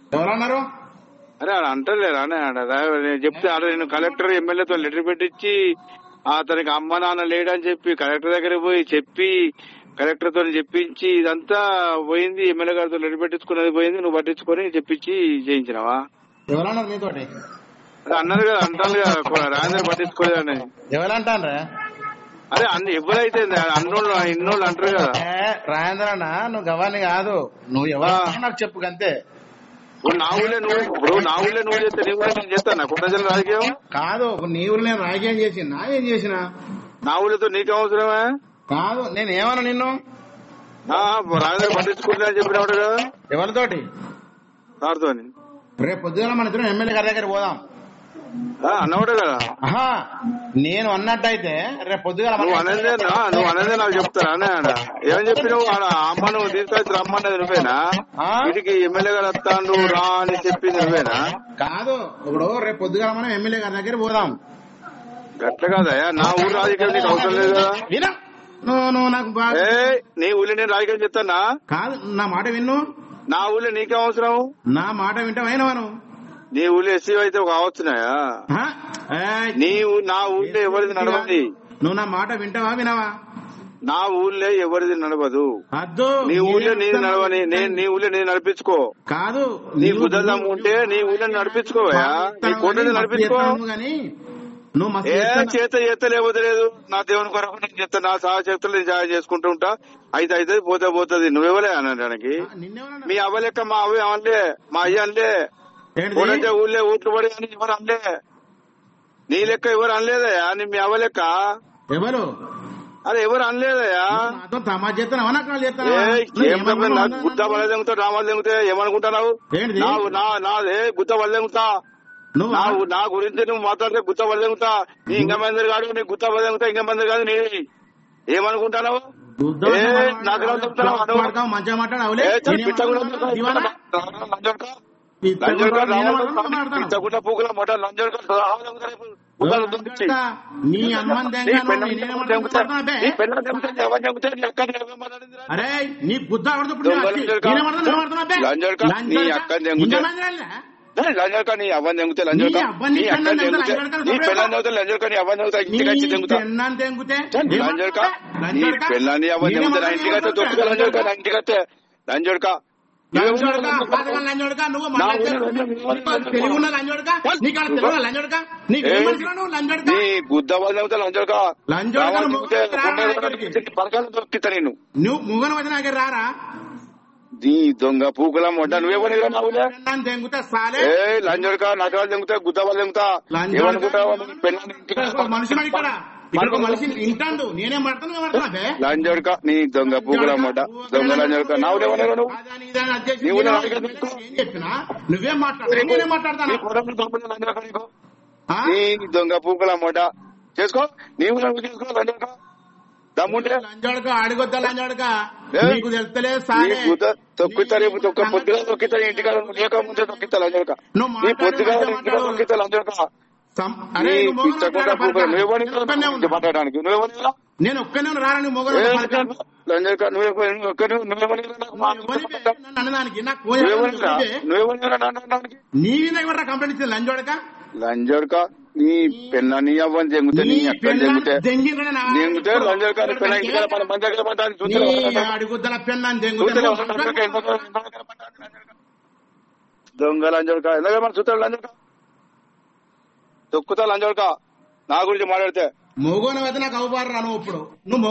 ఎవరన్నారు అరే ఆడ అంటలేరా అని ఆడ రా- నేను చెప్తే ఆడ నేను కలెక్టర్ ఎమ్మెల్యేతో లెటర్ పెట్టించి అతనికి అమ్మ నాన్న లేడని చెప్పి కలెక్టర్ దగ్గర పోయి చెప్పి కలెక్టర్ తో చెప్పించి ఇదంతా పోయింది ఎమ్మెల్యే గారితో లెటర్ పెట్టించుకున్నది పోయింది నువ్వు పట్టించుకొని చెప్పించి చేయించినావా ఎవరన్నారు నీతోటి అదే అన్నారు కదా అంటారు కదా రాజేంద్ర పట్టించుకోలేదని ఎవరంటారా అరే అన్ని ఎవరైతే అన్నోళ్ళు ఇన్నోళ్ళు అంటారు కదా రాజేంద్ర అన్న నువ్వు గవాన్ని కాదు నువ్వు ఎవరు నాకు చెప్పు అంతే ఇప్పుడు నా ఊళ్ళో నువ్వు ఇప్పుడు నా ఊళ్ళో నువ్వు చేస్తే నీ ఊళ్ళో నేను చేస్తాను కొండజల రాజకీయం కాదు నీ ఊరు నేను రాజకీయం చేసిన ఏం చేసిన నా ఊళ్ళతో నీకు అవసరమే కాదు నేను ఏమన్నా నిన్ను ఆ, రాజేంద్ర పట్టించుకుంటా అని చెప్పినప్పుడు కదా ఎవరితోటి సార్తో రేపు పొద్దున మన ఇద్దరం ఎమ్మెల్యే గారి దగ్గర పోదాం అన్నవాడు కదా ఆహా నేను అన్నట్టయితే రేపు పొద్దుగాల మన- నువ్వు అనేది నువ్వు అనేది నాకు చెప్తారా అనే ఆడ ఏం చెప్పినావు ఆడ అమ్మ నువ్వు తీసుకొచ్చి రమ్మన్నది నువ్వేనా ఆ? వీటికి ఎమ్మెల్యే గారు వస్తాను రా అని చెప్పింది నువ్వేనా కాదు ఇప్పుడు రేపు పొద్దుగాల మనం ఎమ్మెల్యే గారి దగ్గర పోదాం గట్ల కాదయ్యా నా ఊరు రాజకీయం నీకు అవసరం లేదు కదా వినా నువ్వు నువ్వు నాకు బాగా ఏ నీ ఊళ్ళో నేను రాజకీయం చెప్తానా కాదు నా మాట విన్ను నా ఊళ్ళో నీకేం అవసరం నా మాట వింటావైనా నువ్వు నీ ఊళ్ళో ఎస్సీ అయితే కావచ్చునాయా ఆ? ఏయ్, నీ ఊ- నా ఊళ్ళో ఎవరిది నడవది నువ్వు నా మాట వింటావా వినవా నా ఊళ్ళో ఎవరిది నడవదు అద్దు నీ ఊళ్ళో నేనే నీది నడవని నేను నీ ఊళ్ళో నేను నడిపించుకో కాదు నీ నీవు- బుద్ధం ఉంటే నీ ఊళ్ళో నడిపించుకోవా నీ కోటని నడిపించుకో గాని నువ్వు మస్తు ఏ చేస్తున్నావు. చేత చేత లేకపోతే లేదు నా దేవుని కొరకు నేను చెప్తా నా సహా శక్తులు నేను సహాయం చేసుకుంటూ ఉంటా అయితే అయితే పోతే పోతుంది నువ్వెవలే అనడానికి ఆ, నిన్నేమన్నా మీ అవ్వ లెక్క మా అవ్వ అనలే మా అయ్య అనలే ఏంటిది? ఊరంటే ఊళ్ళే ఊట్లు పడి అని ఎవరు అనలే నీ లెక్క ఎవరు అనలేదయ్యా నీ మీ అవ్వ లెక్క ఎవరు అరే ఎవరు అనలేదయ్యా నాతో తమాషా చేస్తున్నావా నాకు వాళ్ళు ఏ చేస్తున్నావా? నువ్వు ఏం చెప్పిన ఏమనుకున్నావు? నాకు గుద్ద వల్ల తెంగుతా రామాలు తెంగితే ఏమనుకుంటున్నావు ఏంటిది? నా నా నాదే గుద్ద వల్ల తెంగుతా నువ్వు నా నా గురించి నువ్వు మాట్లాడితే గుత్త వల్ల తెంగుతా నీ ఇంకా మంది కాదు నీ గుత్త వల్ల తెంగుతా ఇంకా మంది కాదు నీ ఏమనుకుంటున్నావు బుద్ధం ఏ, మాట్లాడు- నాకు ఎలా చెప్తున్నావు? మాట్లాడు- మాట్లాడు, మంచిగా మాట్లాడావులే ఏ, చల్ నేనేం పిచ్చ కూడా మాట్లాడుతున్నా? దివానా? లంజోడ్కా? పిచ్చ లంజోడ్కా కూడా నేనే రావాలి. మాట్లాడుతున్నా, మాట్లాడుతున్నా. పిచ్చగుడ్డ పూకుల మొట లంజోడ్కా రావాలి తెంగుతా రేపు. ఉగాది ఉంటుంది. నీ అమ్మని నీ దెంగాను, పెళ్ళాం నేనేం తెంగుతా, మాట్లాడుతున్నా బే? నీ పెళ్ళాం తెంగుతా, ఎవరు తెంగుతా, నీ అక్క ఎవరు మాట్లాడిందిరా? అరే నీ బుద్ధ ఎవరితో పుట్టిన దొంగ అచ్చి? లంజోడ్కా? నేనేం మాట్లాడుతున్నా, నేనేం మాట్లాడుతున్నా బే? లంజోడ్కా? నీ లంజోడ్కా? అక్కని దెంగుతే. ఇంకా మాట్లాడలే? ఏ, లంజోడ్కా, నీ అవ్వని తెంగుతే లంజోడ్కా. నీ అవ్వని నీ పెళ్ళాం అక్కని తెంగుతా, తెంగుతే. లంజోడ్కా నీ సపరేట్ పెళ్ళాం తెంగుతా, లంజోడ్కా, నీ అవ్వని తెంగుతా, నీ ఇంటికి వచ్చి తెంగుతా. పెళ్ళాన్ని తెంగుతే? చల్, ఏం లంజోడ్కా? మాట్లాడతా? నీ లంజోడ్కా? పెళ్ళాన్ని అవ్వని నేనేం తెంగుతా, నా ఇంటికి వచ్చి మాట్లాడుతున్నా? తొక్కుతా, లంజోడ్కా, నా ఇంటికి వచ్చి. లంజోడ్కా. లంజోడకా? పాతకాలం లంజోడకా? నువ్వు నా మళ్ళా ఊరు లంజోడకా. నీకు తెలివి ఉన్న లంజోడకా? నీకు అలా తెలియదా లంజోడకా? నీకు ఏం ఏ, మనిషిరా నువ్వు లంజోడకా? నీ గుద్ద వల్ల తెంగుతా, లంజోడ్కా. లంజోడ్కా రావాలి నువ్వు తెంగుతే, రా, గుండె రా, కొట్టి నీ పరకాలను దొరికిస్తా నేను నువ్వు ముగన వచ్చిన దగ్గర రారా నీ దొంగ పూకుల మొట్ట నువ్వేమని నవ్వులే పెళ్ళాన్ని తెంగుతే సాలే ఏ లంజోడ్క నగరాలు తెంగుతా గుద్ద వాళ్ళు తెంగుతా లంజోడకా? ఏమనుకుంటావు పెళ్ళాన్ని ఇంటికి ఒక మనిషి ఉన్నాడు ఇక్కడ ఇక్కడ ఒక మనిషి ఇంటాడు నేనేం పడతాను నువ్వు పడతావా బే? లంజోడ్క నీ దొంగ పూకుల మొట్ట దొంగ లంజోడ్క నవ్వులేమని నువ్వు అదని ఇదని అది చేసి నీవు నేను నా దగ్గర తీసుకో. ఏం చెప్పినా నువ్వేం మాట్లాడతావు నేనేం మాట్లాడతాను నీ కొడుకుని దొంగని లంజోడ్క నీకు. ఆ? నీ దొంగ పూకుల మొట్ట చేసుకో నీవు నువ్వు చేసుకో లంజోడ్క దమ్ముంటే లంజోడక అడుగొద్దా లంజోడక ఏ? నీకు తెలుస్తలేదు నీ సాలే గుద్ద తొక్కుతా రేపు తొక్క పొద్దుగా తొక్కితా ఇంటికాడ నువ్వు లేక ముందే తొక్కితా లంజోడ్క నువ్వు నీ మాట్లాడు, పొద్దుగా మాట్లాడు, ఇంటికాడ మాట్లాడు. తొక్కితా లంజోడ్క సం- నీ అరే నువ్వు మొగలు పిచ్చకుండా మాట్లాడు, పూకుల పడతా. నువ్వెవని ఒక్కనే ఉన్నా. మాట్లాడడానికి నువ్వెవని నేను ఒక్కనే రారా నువ్వు మొగలు ఏ పడతా. లంజోడ్క నువ్వెవని నువ్వెవని నాకు మా- నువ్వు ఎవరివే? నన్ను అనడానికి నాకు ఫోన్ నువ్వెవని చేయాలి. నువ్వెవని అనడానికి నీ మీద ఎవరా కంప్లైంట్ ఇచ్చింది లంజోడక లంజోడ్క నీ పెళ్ళ నీ అవ్వని జంగుతే నీ అక్కడ జంగుతే దెంగిన జంగుతే లంజోడ్క నీ పెళ్ళ ఇంటికాడ మన మంది దగ్గర పడ్డానికి నీ చూస్తే అడుగుద్దల పెన్నాన్ని చూస్తలే దెంగుతా దొంగ లంజోడ్క ఎందుకంటే మన చూస్తాడు లంజోడ్క తొక్కుతా లంజోడ్క నా గురించి మాట్లాడితే మొగోన అయితే నాకు అవ్వబారు నువ్వు ఇప్పుడు నువ్వు